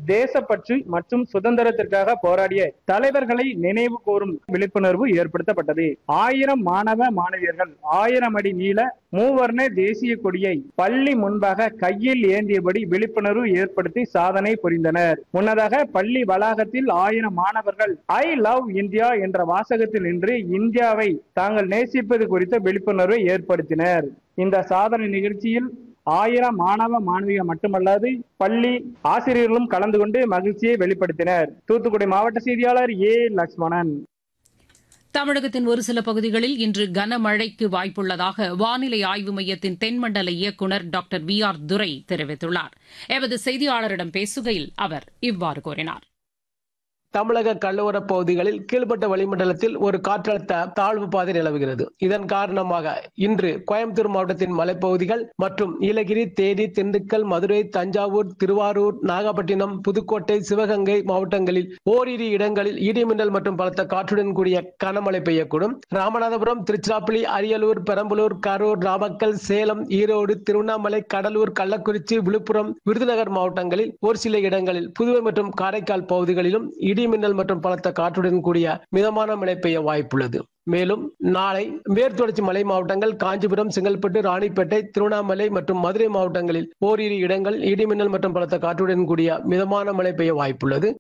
தேசப்பற்று மற்றும் சுதந்திரத்திற்காக போராடிய தலைவர்களை நினைவு கூறும் விழிப்புணர்வு ஏற்படுத்தப்பட்டது ஆயிரம் மாணவ மாணவியர்கள் ஆயிரம் அடி நீள மூவர்ண தேசிய கொடியை பள்ளி முன்பாக கையில் ஏந்தியபடி விழிப்புணர்வு ஏற்படுத்தி சாதனை புரிந்தனர் முன்னதாக பள்ளி வளாகத்தில் ஆயிரம் மாணவர்கள் ஐ லவ் இந்தியா என்ற வாசகத்தில் நின்று இந்தியாவை தாங்கள் நேசிப்பது குறித்த விழிப்புணர்வை ஏற்படுத்தினர் இந்த சாதனை நிகழ்ச்சியில் ஆயிரம் மாணவ மாணவிகள் மட்டுமல்லாது பள்ளி ஆசிரியர்களும் கலந்து கொண்டு மகிழ்ச்சியை வெளிப்படுத்தினர் தூத்துக்குடி மாவட்ட செய்தியாளர் ஏ லட்சுமணன் தமிழகத்தின் ஒரு சில பகுதிகளில் இன்று கனமழைக்கு வாய்ப்புள்ளதாக வானிலை ஆய்வு மையத்தின் தென்மண்டல இயக்குநர் டாக்டர் வி ஆர் துரை தெரிவித்துள்ளார் எமது செய்தியாளரிடம் பேசுகையில் அவர் இவ்வாறு கூறினார் தமிழக கடலோர பகுதிகளில் கீழ்பட்ட வளிமண்டலத்தில் ஒரு காற்றழுத்த தாழ்வு பாதை நிலவுகிறது இதன் காரணமாக இன்று கோயம்புத்தூர் மாவட்டத்தின் மலைப்பகுதிகள் மற்றும் நீலகிரி தேனி திண்டுக்கல் மதுரை தஞ்சாவூர் திருவாரூர் நாகப்பட்டினம் புதுக்கோட்டை சிவகங்கை மாவட்டங்களில் ஓரிரு இடங்களில் இடிமின்னல் மற்றும் பலத்த காற்றுடன் கூடிய கனமழை பெய்யக்கூடும் ராமநாதபுரம் திருச்சிராப்பள்ளி அரியலூர் பெரம்பலூர் கரூர் நாமக்கல் சேலம் ஈரோடு திருவண்ணாமலை கடலூர் கள்ளக்குறிச்சி விழுப்புரம் விருதுநகர் மாவட்டங்களில் ஒரு சில இடங்களில் புதுவை மற்றும் காரைக்கால் பகுதிகளிலும் இடி மின்னல் மற்றும் பலத்த காற்றுடன் கூடிய மிதமான மழை பெய்ய வாய்ப்புள்ளது மேலும் நாளை மேற்குத்தொடர்ச்சி மலை மாவட்டங்கள் காஞ்சிபுரம் செங்கல்பட்டு ராணிப்பேட்டை திருவண்ணாமலை மற்றும் மதுரை மாவட்டங்களில் ஓரிரு இடங்கள் இடிமின்னல் மற்றும் பலத்த காற்றுடன் கூடிய மிதமான மழை பெய்ய வாய்ப்புள்ளது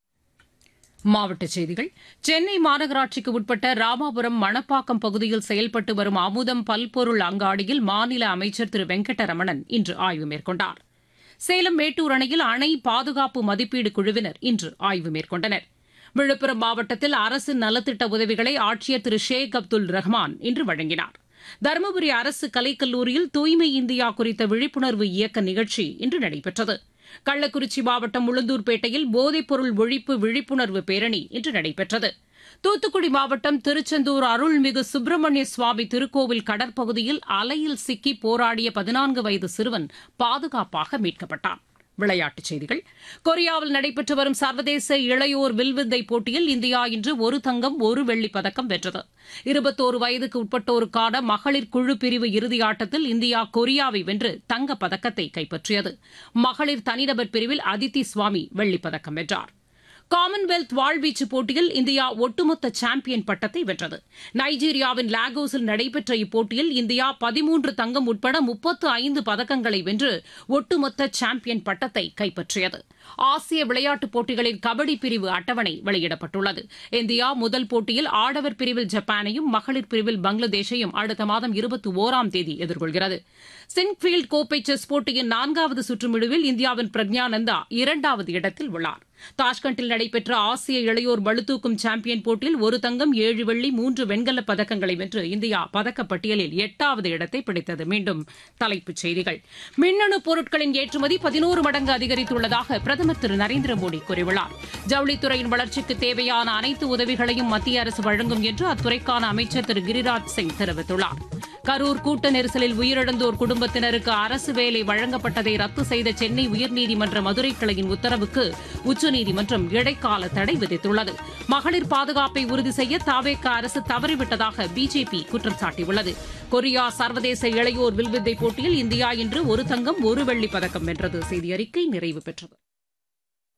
மாவட்டச் செய்திகள் சென்னை மாநகராட்சிக்கு உட்பட்ட ராமாபுரம் மணப்பாக்கம் பகுதியில் செயல்பட்டு வரும் அமுதம் பல்பொருள் அங்காடியில் மாநில அமைச்சர் திரு வெங்கடரமணன் இன்று ஆய்வு மேற்கொண்டார் சேலம் மேட்டூர் அணையில் அணை பாதுகாப்பு மதிப்பீடு குழுவினர் இன்று ஆய்வு மேற்கொண்டனர் விழுப்புரம் மாவட்டத்தில் அரசு நலத்திட்ட உதவிகளை ஆட்சியர் திரு ஷேக் அப்துல் ரஹ்மான் இன்று வழங்கினார் தருமபுரி அரசு கலைக்கல்லூரியில் தூய்மை இந்தியா குறித்த விழிப்புணர்வு இயக்க நிகழ்ச்சி இன்று நடைபெற்றது கள்ளக்குறிச்சி மாவட்டம் உளுந்தூர்பேட்டையில் போதைப்பொருள் ஒழிப்பு விழிப்புணர்வு பேரணி இன்று நடைபெற்றது தூத்துக்குடி மாவட்டம் திருச்செந்தூர் அருள்மிகு சுப்பிரமணிய சுவாமி திருக்கோவில் கடற்பகுதியில் அலையில் சிக்கி போராடிய பதினான்கு வயது சிறுவன் பாதுகாப்பாக மீட்கப்பட்டான் விளையாட்டுச் செய்திகள் கொரியாவில் நடைபெற்று வரும் சர்வதேச இளையோர் வில்வித்தை போட்டியில் இந்தியா இன்று ஒரு தங்கம் ஒரு வெள்ளிப் பதக்கம் வென்றது இருபத்தோரு வயதுக்கு உட்பட்டோருக்கான மகளிர் குழு பிரிவு இறுதியாட்டத்தில் இந்தியா கொரியாவை வென்று தங்கப் பதக்கத்தை கைப்பற்றியது மகளிர் தனிநபர் பிரிவில் அதித்தி சுவாமி வெள்ளிப் பதக்கம் வென்றார் காமன்வெல்த் வாழ்வீச்சு போட்டியில் இந்தியா ஒட்டுமொத்த சாம்பியன் பட்டத்தை வென்றது நைஜீரியாவின் லாகோஸில் நடைபெற்ற இப்போட்டியில் இந்தியா பதிமூன்று தங்கம் உட்பட முப்பத்து ஐந்து பதக்கங்களை வென்று ஒட்டுமொத்த சாம்பியன் பட்டத்தை கைப்பற்றியது ஆசிய விளையாட்டுப் போட்டிகளின் கபடி பிரிவு அட்டவணை வெளியிடப்பட்டுள்ளது இந்தியா முதல் போட்டியில் ஆடவர் பிரிவில் ஜப்பானையும் மகளிர் பிரிவில் பங்களாதேஷையும் அடுத்த மாதம் இருபத்தி ஓராம் தேதி எதிர்கொள்கிறது சின்ஃபீல்ட் கோப்பை செஸ் போட்டியின் நான்காவது சுற்றுமிழுவில் இந்தியாவின் பிரக்ஞானந்தா இரண்டாவது இடத்தில் உள்ளார் தாஷ்கண்டில் நடைபெற்ற ஆசிய இளையோர் பளுதூக்கும் சாம்பியன் போட்டியில் ஒரு தங்கம் ஏழு வெள்ளி மூன்று வெண்கலப் பதக்கங்களை வென்று இந்தியா பதக்கப்பட்டியலில் எட்டாவது இடத்தை பிடித்தது மீண்டும் தலைப்புச் செய்திகள் மின்னணு பொருட்களின் ஏற்றுமதி பதினோரு மடங்கு அதிகரித்துள்ளதாக பிரதமர் திரு நரேந்திர மோடி கூறியுள்ளார் ஜவுளித்துறையின் வளர்ச்சிக்கு தேவையான அனைத்து உதவிகளையும் மத்திய அரசு வழங்கும் என்று அத்துறைக்கான அமைச்சர் திரு கிரிராஜ் சிங் தெரிவித்துள்ளார் கரூர் கூட்ட நெரிசலில் உயிரிழந்தோர் குடும்பத்தினருக்கு அரசு வேலை வழங்கப்பட்டதை ரத்து செய்த சென்னை உயர்நீதிமன்ற மதுரை கிளையின் உத்தரவுக்கு உச்சநீதிமன்றம் இடைக்கால தடை விதித்துள்ளது மகளிர் பாதுகாப்பை உறுதி செய்ய தாவேக அரசு தவறிவிட்டதாக பிஜேபி குற்றம் சாட்டியுள்ளது கொரியா சர்வதேச இளையோர் வில்வித்தை போட்டியில் இந்தியா இன்று ஒரு தங்கம் ஒரு வெள்ளிப் பதக்கம் வென்றது செய்தி அறிக்கை நிறைவு பெற்றது